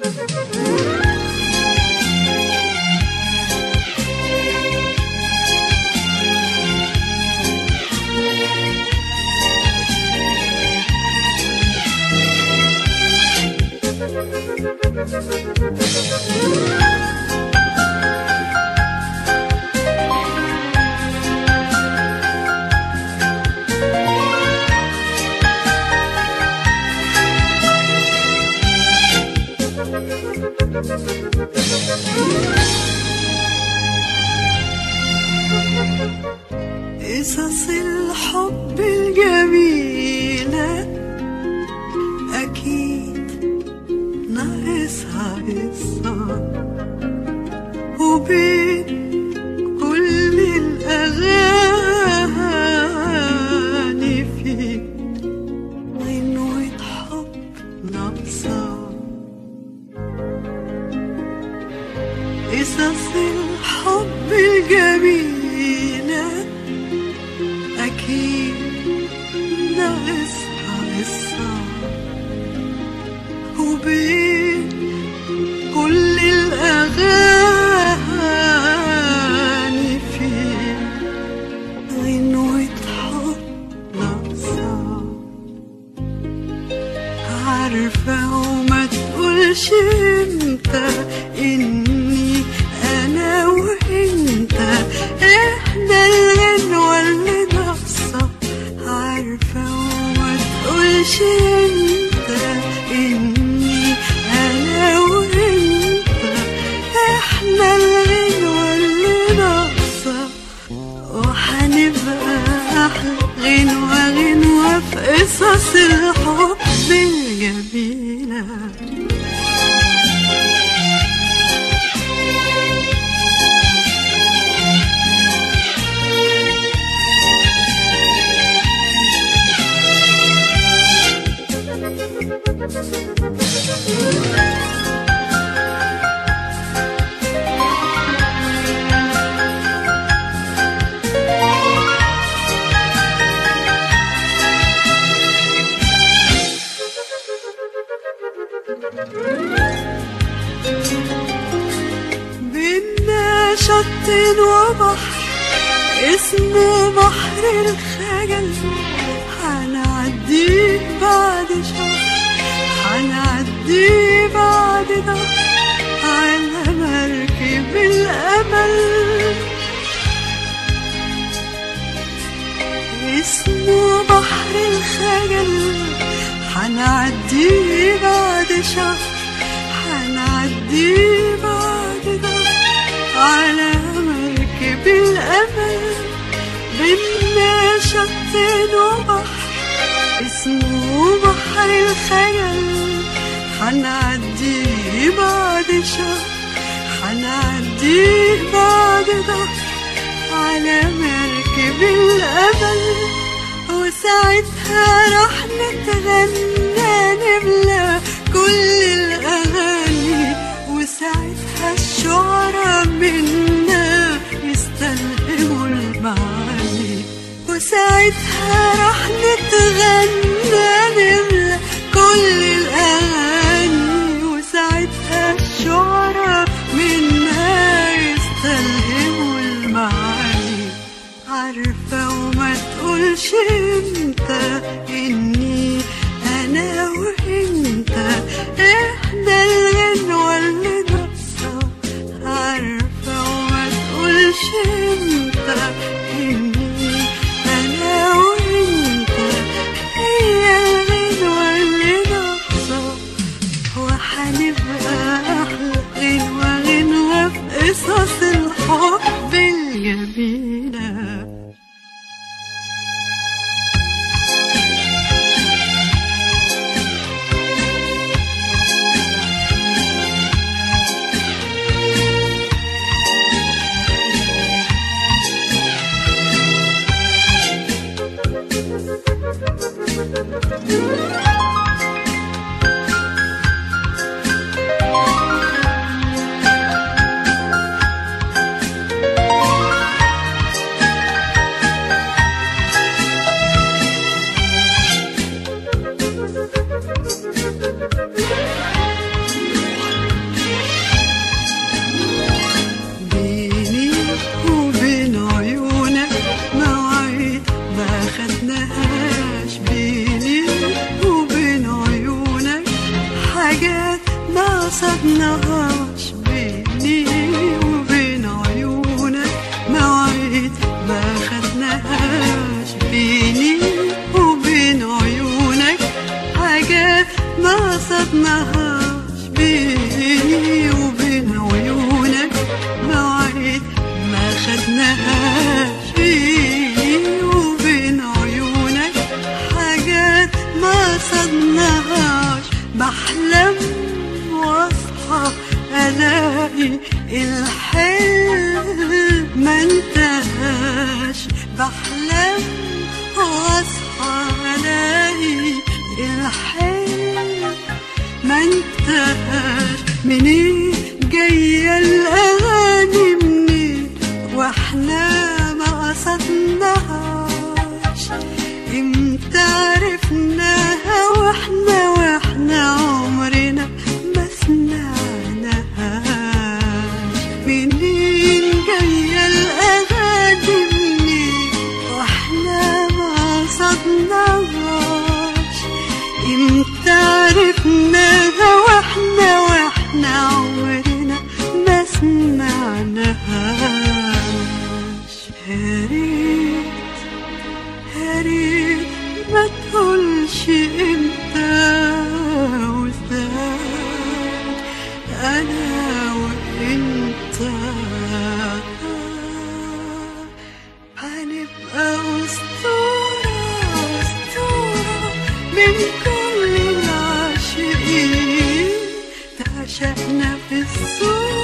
قصص الحب الجميلة أكيد ناقصها قصة وبين كل الأغاني في غنوة حب ناقصة قصص الحب الجميلة أكيد ناقصها قصة وبين كل الأغاني في غنوة حب ناقصة عارفة وما تقولش انت اني انا وانت احنا الغنوة اللي ناقصة عارفة وما تقولش انت اني انا وانت احنا الغنوة اللي ناقصة وحنبقى أحلى غنوة غنوة في قصص الحب الجميلة بينا شط وبحر اسمه بحر الخجل هنعديه بعد شهر هنعديه بعد ده على مركب الأمل اسمه بحر الخجل هنعديه بعد شهر هنعديه بعد ده على مركب الأمل بينا شط وبحر اسمه بحر الخيال هنعديه بعد شهر هنعديه بعد ده على مركب الأمل وساعتها راح نتغنى نملى كل الأغاني وساعتها الشعراء منا يستلهموا المعاني وساعتها راح نتغنى نملى كل الأغاني وساعتها الشعراء منا يستلهموا المعاني عارفة وما تقولش انت اني انا وانت احنا الغنوة اللي ناقصة عارفة وما تقولش انت اني انا وانت هي الغنوة اللي ناقصة وحنبقى احلى غنوة غنوة في قصص الحب الجميلة قصدناهاش بيني وبين عيونك مواعيد ما خدناهاش بيني وبين عيونك حاجات ما قصدناهاش بيني وبين عيونك مواعيد ما خدناهاش بيني وبين عيونك حاجات ما قصدناهاش بحلم واصحى الاقي الحلم ما انتهاش بحلم واصحى الاقي الحلم ما انتهاش منين جاية الأغاني منين واحنا ما قصدناهاش امتى عرفناها واحنا واحنا عمرنا ما سمعناهاش منين جاية الأغاني منين واحنا ما قصدناهاش امتى عرفناها واحنا واحنا عمرنا ما سمعناهاش يا ريت يا ريت ما تقولش امتى وازاي انا وانت هنبقى اسطورة اسطورة من كل العاشقين تعشقنا في الصورة